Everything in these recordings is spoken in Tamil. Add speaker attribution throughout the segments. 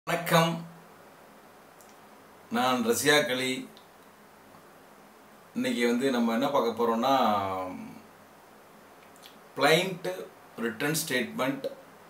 Speaker 1: வணக்கம் நான் ரஷ்யா களி இன்னைக்கு வந்து நம்ம என்ன பார்க்க போறோம்னா plaint written statement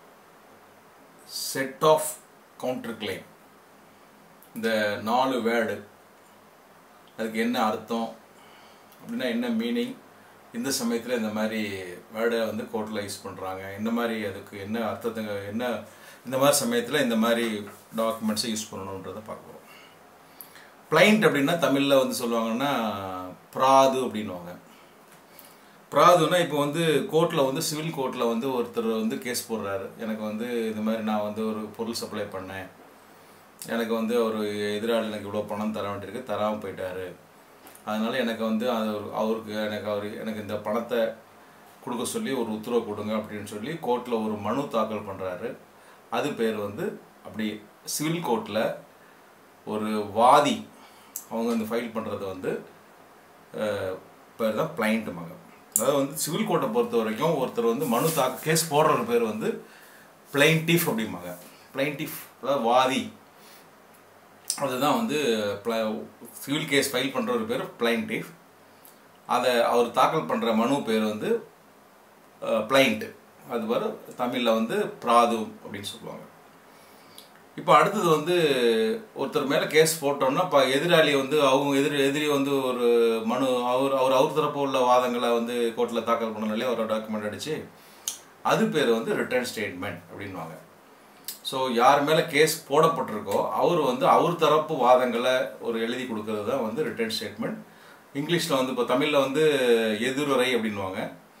Speaker 1: set off counter claim இந்த நாலு வேர்டு அதுக்கு என்ன அர்த்தம் அப்படின்னா என்ன மீனிங் இந்த சமயத்தில் இந்த மாதிரி வேர்டை வந்து கோர்ட்டில் யூஸ் பண்ணுறாங்க இந்த மாதிரி அதுக்கு என்ன அர்த்தத்துங்க என்ன இந்த மாதிரி சமயத்தில் இந்த மாதிரி டாக்குமெண்ட்ஸை யூஸ் பண்ணணுன்றதை பார்க்க போகிறோம் பிளைண்ட் அப்படின்னா தமிழில் வந்து சொல்லுவாங்கன்னா பிராது அப்படின்னுவாங்க பிராதுனா இப்போ வந்து கோர்ட்டில் வந்து சிவில் கோர்ட்டில் வந்து ஒருத்தர் வந்து கேஸ் போடுறாரு எனக்கு வந்து இந்த மாதிரி நான் வந்து ஒரு பொருள் சப்ளை பண்ணேன் எனக்கு வந்து ஒரு எதிராளி எனக்கு இவ்வளோ பணம் தர வேண்டியிருக்கு தராமல் போயிட்டாரு அதனால எனக்கு வந்து அது ஒரு- அவருக்கு எனக்கு அவர் எனக்கு இந்த பணத்தை கொடுக்க சொல்லி ஒரு உத்தரவு கொடுங்க அப்படின்னு சொல்லி கோர்ட்டில் ஒரு மனு தாக்கல் பண்ணுறாரு அது பேர் வந்து அப்படி சிவில் கோர்ட்டில் ஒரு வாதி அவங்க வந்து ஃபைல் பண்ணுறது வந்து அஹ், பேர் தான் பிளைண்ட் மகன் அதாவது வந்து சிவில் கோர்ட்டை பொறுத்த வரைக்கும் ஒருத்தர் வந்து மனு தாக்க கேஸ் போடுற பேர் வந்து பிளைன்டிஃப் அப்படிம்பாங்க பிளைன்டிஃப் அதாவது வாதி அதுதான் வந்து சிவில் கேஸ் ஃபைல் பண்ணுற ஒரு பேர் பிளைன்டிஃப் அதை அவர் தாக்கல் பண்ணுற மனு பேர் வந்து பிளைண்ட் அது வர தமிழில் வந்து பிராது அப்படின்னு சொல்லுவாங்க இப்போ அடுத்தது வந்து ஒருத்தர் மேலே கேஸ் போட்டோம்னா இப்போ எதிராளி வந்து அவங்க எதிரி எதிரி வந்து ஒரு மனு அவர் அவர் அவர் தரப்பு உள்ள வாதங்களை வந்து கோர்ட்டில் தாக்கல் பண்ணனாலே ஒரு டாக்குமெண்ட் அடிச்சு அது பேர் வந்து ரிட்டர்ன் ஸ்டேட்மெண்ட் அப்படின்வாங்க ஸோ யார் மேலே கேஸ் போடப்பட்டிருக்கோ அவர் வந்து அவர் தரப்பு வாதங்களை ஒரு எழுதி கொடுக்கறது தான் வந்து ரிட்டர்ன் ஸ்டேட்மெண்ட் இங்கிலீஷில் வந்து இப்போ தமிழில் வந்து எதிருரை அப்படின்வாங்க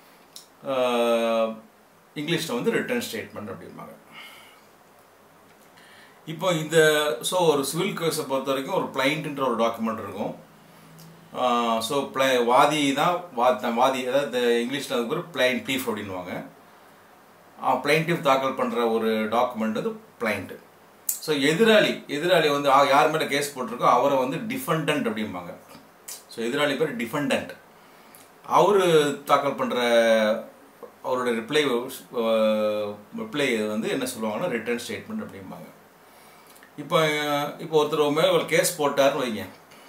Speaker 1: இங்கிலீஷில் வந்து ரிட்டர்ன் ஸ்டேட்மெண்ட் அப்படிம்பாங்க இப்போ இந்த ஸோ ஒரு சிவில் கேஸை பொறுத்த வரைக்கும் ஒரு பிளைண்ட்ன்ற ஒரு டாக்குமெண்ட் இருக்கும் ஸோ பிளை வாதி தான் வா- வாதி அதாவது இங்கிலீஷில் அதுக்கு ஒரு பிளைன்டிஃப் அப்படின்வாங்க பிளைன்டிஃப் தாக்கல் பண்ணுற ஒரு டாக்குமெண்ட் வந்து பிளைண்ட் ஸோ எதிராளி எதிராளி வந்து ஆ- யார் மேலே கேஸ் போட்டிருக்கோ அவரை வந்து டிஃபெண்டன்ட் அப்படிம்பாங்க ஸோ எதிராளி பேர் டிஃபெண்டன்ட் அவர் தாக்கல் பண்ணுற அவரோட ரிப்ளை ரிப்ளை வந்து என்ன சொல்லுவாங்கன்னா ரிட்டர்ன் ஸ்டேட்மெண்ட் அப்படிம்பாங்க இப்போ இப்போ ஒருத்தர் மேலே ஒரு கேஸ் போட்டாருன்னு வைங்க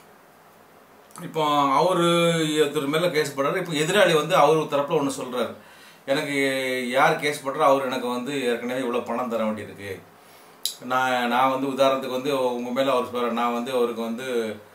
Speaker 1: இப்போ அவர் ஒருத்தர் மேலே கேஸ் போடுறாரு இப்போ எதிராளி வந்து அவர் தரப்பில் ஒன்று சொல்கிறாரு எனக்கு யார் கேஸ் போடுறா அவர் எனக்கு வந்து ஏற்கனவே இவ்வளோ பணம் தர வேண்டியிருக்கு நான் நான் வந்து உதாரணத்துக்கு வந்து உங்கள் மேலே அவர் சொல்கிறார் நான் வந்து அவருக்கு வந்து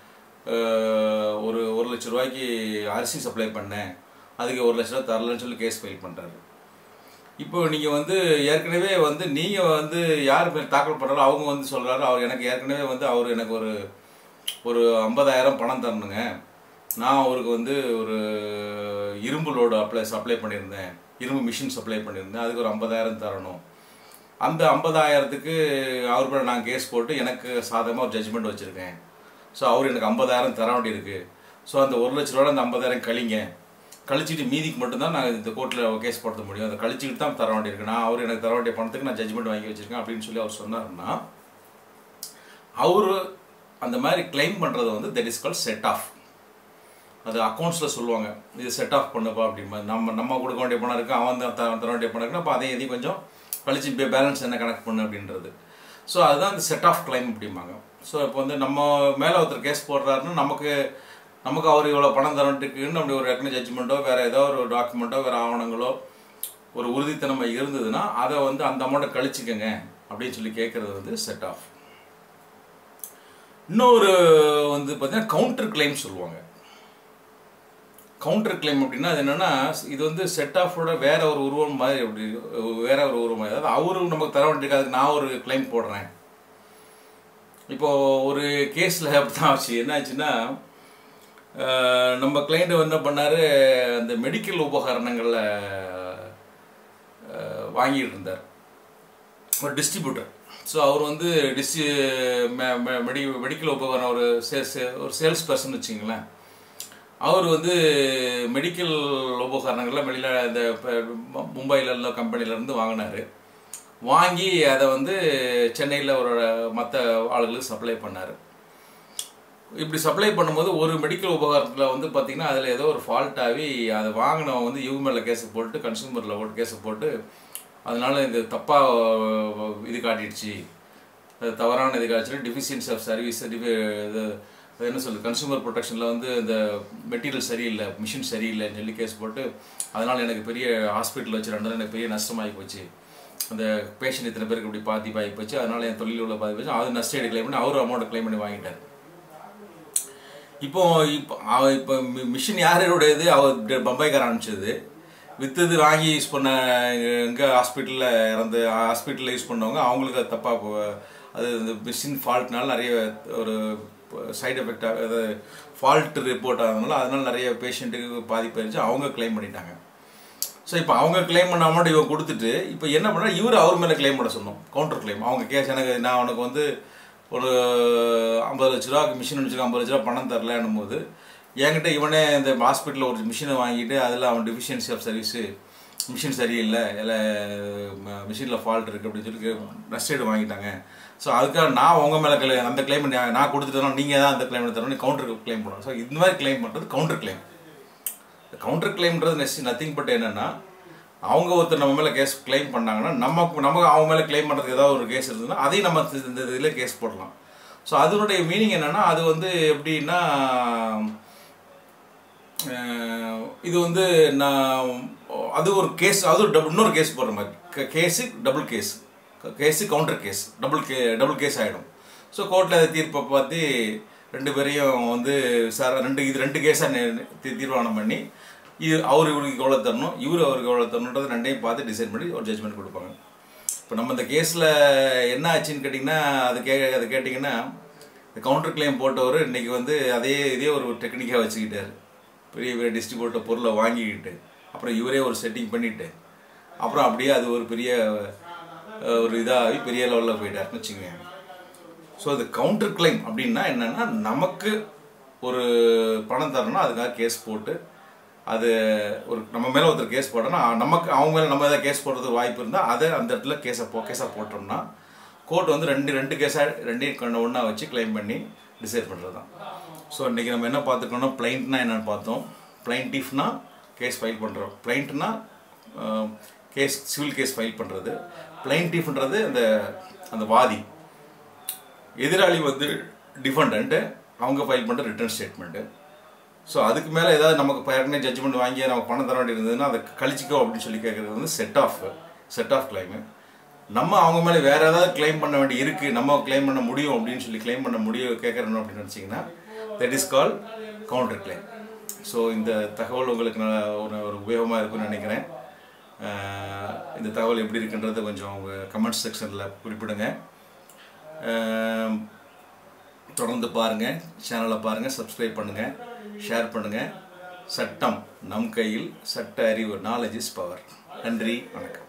Speaker 1: அஹ், ஒரு ஒரு லட்ச ரூபாய்க்கு அரிசி சப்ளை பண்ணேன் அதுக்கு ஒரு லட்ச ரூபா தரலன்னு சொல்லி கேஸ் ஃபைல் பண்ணுறாரு இப்போ நீங்கள் வந்து ஏற்கனவே வந்து நீங்கள் வந்து யார் பேர் தாக்கல் பண்ணுறாரோ அவங்க வந்து சொல்கிறாரு அவர் எனக்கு ஏற்கனவே வந்து அவர் எனக்கு ஒரு ஒரு ஐம்பதாயிரம் பணம் தரணுங்க நான் அவருக்கு வந்து ஒரு இரும்பு லோடு அப்ளை சப்ளை பண்ணியிருந்தேன் இரும்பு மிஷின் சப்ளை பண்ணியிருந்தேன் அதுக்கு ஒரு ஐம்பதாயிரம் தரணும் அந்த ஐம்பதாயிரத்துக்கு அவர் கூட நான் கேஸ் போட்டு எனக்கு சாதகமாக ஒரு ஜட்ஜ்மெண்ட் வச்சுருக்கேன் ஸோ அவர் எனக்கு ஐம்பதாயிரம் தர வேண்டியிருக்கு ஸோ அந்த ஒரு லட்ச ரூபா அந்த ஐம்பதாயிரம் கழிங்க கழிச்சிட்டு மீதிக்கு மட்டும்தான் நான் இந்த கோர்ட்டில் கேஸ் போட முடியும் அதை கழிச்சிட்டு தான் தர வேண்டியிருக்கு நான் அவர் எனக்கு தர வேண்டிய பணத்துக்கு நான் ஜட்ஜ்மெண்ட் வாங்கி வச்சிருக்கேன் அப்படின்னு சொல்லி அவர் சொன்னாருன்னா அவர் அந்த மாதிரி கிளைம் பண்ணுறது வந்து that is call set off அது அக்கௌண்ட்ஸில் சொல்லுவாங்க இது செட் ஆஃப் பண்ணுப்பா அப்படிம்பா நம்ம நம்ம கொடுக்க வேண்டிய பணம் இருக்கு அவன் தான் தர தர வேண்டிய பணம் இருக்குன்னா அப்போ அதையும் இதையும் கொஞ்சம் கழிச்சு பேலன்ஸ் என்ன கணக்கு பண்ணு அப்படின்றது ஸோ அதுதான் இந்த செட் ஆஃப் கிளைம் அப்படிம்பாங்க ஸோ இப்போ வந்து நம்ம மேலே ஒருத்தர் கேஸ் போடுறாருன்னா நமக்கு நமக்கு அவர் இவ்வளோ பணம் தரட்டுக்குன்னு அப்படி ஒரு ரெக்கன ஜட்ஜ்மெண்ட்டோ வேறு ஏதோ ஒரு டாக்குமெண்ட்டோ வேறு ஆவணங்களோ ஒரு உறுதித்தனம் இருந்ததுன்னா அதை வந்து அந்த அமௌண்ட்டை கழிச்சுக்கங்க அப்படின்னு சொல்லி கேட்குறது வந்து செட் ஆஃப் இன்னொரு வந்து பார்த்தீங்கன்னா கவுண்டர் கிளைம் சொல்லுவாங்க கவுண்டர் கிளைம் அப்படின்னா அது என்னன்னா இது வந்து செட் ஆஃபோட வேற ஒரு உருவம் மாதிரி அப்படி வேற ஒரு உருவம் மாதிரி அதாவது அவரு நமக்கு தர வேண்டியிருக்கு அதுக்கு நான் ஒரு கிளைம் போடுறேன் இப்போ ஒரு கேஸில் அப்படிதான் ஆச்சு என்னாச்சுன்னா அஹ், நம்ம கிளைண்ட் என்ன பண்ணாரு அந்த மெடிக்கல் உபகரணங்களில் வாங்கிட்டு இருந்தார் ஒரு டிஸ்ட்ரிபியூட்டர் ஸோ அவர் வந்து டிஸ்ட்ரி மெடி மெடிக்கல் உபகரணம் ஒரு சேல்ஸ் ஒரு சேல்ஸ் பர்சன் வச்சுங்களேன் அவர் வந்து மெடிக்கல் உபகரணங்கள்லாம் வெளியில் இந்த இப்போ மும்பையில் உள்ள கம்பெனிலேருந்து வாங்கினார் வாங்கி அதை வந்து சென்னையில் ஒரு மற்ற ஆளுகளுக்கு சப்ளை பண்ணார் இப்படி சப்ளை பண்ணும்போது ஒரு மெடிக்கல் உபகரணத்தில் வந்து பார்த்திங்கன்னா அதில் ஏதோ ஒரு ஃபால்ட் ஆகி அதை வாங்கினவன் வந்து இவங்க மேலே கேஸை போட்டு கன்சூமரில் போட்டு கேஸை போட்டு அதனால இது தப்பாக இது காட்டிடுச்சு அது தவறான இது காய்ச்சல் டிஃபிஷியன்சி ஆஃப் சர்வீஸ் இது அது என்ன சொல்லுது கன்சூமர் ப்ரொடெக்ஷனில் வந்து இந்த மெட்டீரியல் சரியில்லை மிஷின் சரியில்லைன்னு சொல்லி கேஸ் போட்டு அதனால் எனக்கு பெரிய ஹாஸ்பிட்டல் வச்சு ரெண்டு எனக்கு பெரிய நஷ்டமாகி போச்சு அந்த பேஷண்ட் இத்தனை பேருக்கு இப்படி பாதிப்பாகி போச்சு அதனால் என் தொழில் உள்ள பாதி போச்சு அது நஷ்டம் கிளைம் பண்ணி அவரும் அமௌண்ட் கிளைம் பண்ணி வாங்கிட்டார் இப்போ இப்போ அவ இப்போ மிஷின் யாரோடையது அவர் பம்பாய்க்கார அனுப்பிச்சது வித்தது வாங்கி யூஸ் பண்ண எங்கே ஹாஸ்பிட்டலில் இறந்து ஹாஸ்பிட்டலில் யூஸ் பண்ணவங்க அவங்களுக்கு அது தப்பாக அது இந்த மிஷின் ஃபால்ட்னால நிறைய ஒரு சைடு எஃபெக்டாக அது ஃபால்ட் ரிப்போர்ட் ஆனதுனால அதனால நிறைய பேஷண்ட்டுக்கு பாதிப்பு இருந்துச்சு அவங்க கிளைம் பண்ணிட்டாங்க ஸோ இப்போ அவங்க கிளைம் பண்ண அமௌண்ட் இவங்க கொடுத்துட்டு இப்போ என்ன பண்ணா இவர் அவர் மேலே கிளைம் பண்ண சொன்னோம் கவுண்டர் கிளைம் அவங்க கேஸ் எனக்கு நான் உனக்கு வந்து ஒரு ஐம்பது லட்ச ரூபா மிஷின் வச்சுருக்க ஐம்பது லட்ச ரூபா பணம் தரலன்னும் போது என்கிட்ட இவனே இந்த ஹாஸ்பிட்டலில் ஒரு மிஷினை வாங்கிட்டு அதில் அவன் டிஃபிஷியன்சி ஆஃப் சர்வீஸு மிஷின் சரியில்லை இல்லை மிஷினில் ஃபால்ட் இருக்குது அப்படின்னு சொல்லி நஷ்டீடு வாங்கிட்டாங்க ஸோ அதுக்காக நான் உங்கள் மேலே கிளை அந்த கிளைம் நான் கொடுத்துட்டேன் நீங்கள் தான் அந்த கிளைம் தரணும் கவுண்டர் கிளைம் பண்ணணும் ஸோ இந்த மாதிரி கிளைம் பண்ணுறது கவுண்டர் கிளைம் கவுண்டர் கிளைம்ன்றது நெக்ஸ்ட் நத்திங் பட் என்னன்னா அவங்க ஒருத்தர் நம்ம மேலே கேஸ் கிளைம் பண்ணாங்கன்னா நம்ம நமக்கு அவங்க மேலே கிளைம் பண்ணுறதுக்கு ஏதாவது ஒரு கேஸ் இருந்ததுன்னா அதையும் நம்ம இந்த இதில் கேஸ் போடலாம் ஸோ அதனுடைய மீனிங் என்னன்னா அது வந்து எப்படின்னா அஹ், இது வந்து நான் அது ஒரு கேஸ் அது ஒரு double- இன்னொரு கேஸ் போடுற மாதிரி case double case case counter case double கே டபுள் கேஸ் ஆகிடும் ஸோ கோர்ட்டில் அதை தீர்ப்பை பார்த்து ரெண்டு பேரையும் வந்து சார் ரெண்டு இது ரெண்டு கேஸாக தீர்மானம் பண்ணி இது அவர் இவருக்கு எவ்வளோ தரணும் இவர் அவருக்கு எவ்வளோ தரணுன்றது ரெண்டையும் பார்த்து டிசைட் பண்ணி ஒரு ஜட்ஜ்மெண்ட் கொடுப்பாங்க இப்போ நம்ம இந்த கேஸில் என்ன ஆச்சுன்னு கேட்டிங்கன்னா அது கே அது கேட்டிங்கன்னா இந்த கவுண்டர் கிளைம் போட்டவர் இன்னைக்கு வந்து அதே இதே ஒரு டெக்னிக்காக வச்சுக்கிட்டாரு பெரிய பெரிய டிஸ்ட்ரிபியூட்டர் பொருளை வாங்கிக்கிட்டு அப்புறம் இவரே ஒரு செட்டிங் பண்ணிட்டு அப்புறம் அப்படியே அது ஒரு பெரிய அஹ், ஒரு இதாகி பெரிய லெவலில் போயிட்டாருன்னு வச்சுக்கோங்க ஸோ அது கவுண்டர் கிளைம் அப்படின்னா என்னன்னா நமக்கு ஒரு பணம் தரணும் அதுக்காக கேஸ் போட்டு அது ஒரு நம்ம மேலே ஒருத்தர் கேஸ் போட்டோம்னா நமக்கு அவங்க மேலே நம்ம ஏதாவது கேஸ் போடுறதுக்கு வாய்ப்பு இருந்தால் அதை அந்த இடத்துல கேஸை போ கேஸாக போட்டோம்னா கோர்ட் வந்து ரெண்டு ரெண்டு கேஸாக ரெண்டையும் கண்ண ஒன்றா வச்சு கிளைம் பண்ணி டிசைட் பண்ணுறது தான் ஸோ இன்றைக்கி நம்ம என்ன பார்த்துக்கோன்னா பிளைண்ட்னா என்னென்னு பார்த்தோம் பிளைண்டிஃப்னா கேஸ் ஃபைல் பண்ணுறோம் பிளைண்ட்னா கேஸ் சிவில் கேஸ் ஃபைல் பண்ணுறது பிளைண்டிஃப்ன்றது அந்த அந்த வாதி எதிராளி வந்து டிஃபண்டன்ட்டு அவங்க ஃபைல் பண்ணுற ரிட்டர்ன் ஸ்டேட்மெண்ட்டு ஸோ அதுக்கு மேலே ஏதாவது நமக்கு இப்போ ஏற்கனவே ஜட்ஜ்மெண்ட் வாங்கி நமக்கு பணம் தர வேண்டியது இருந்ததுன்னா அதை கழிச்சிக்கோ அப்படின்னு சொல்லி கேட்குறது வந்து set off set off claim நம்ம அவங்க மேலே வேற ஏதாவது கிளைம் பண்ண வேண்டி இருக்குது நம்ம கிளைம் பண்ண முடியும் அப்படின்னு சொல்லி கிளைம் பண்ண முடியும் கேட்குறோம் அப்படின்னு நினச்சிங்கன்னா that is call counter claim so இந்த தகவல் உங்களுக்கு நான் ஒரு ஒரு உபயோகமாக இருக்கும்னு நினைக்கிறேன் அஹ் இந்த தகவல் எப்படி இருக்குன்றதை கொஞ்சம் உங்கள் கமெண்ட் செக்ஷனில் குறிப்பிடுங்க அஹ் தொடர்ந்து பாருங்கள் சேனலை பாருங்கள் சப்ஸ்கிரைப் பண்ணுங்கள் ஷேர் பண்ணுங்கள் சட்டம் நம் கையில் சட்ட அறிவு நாலேஜ் இஸ் பவர் நன்றி வணக்கம்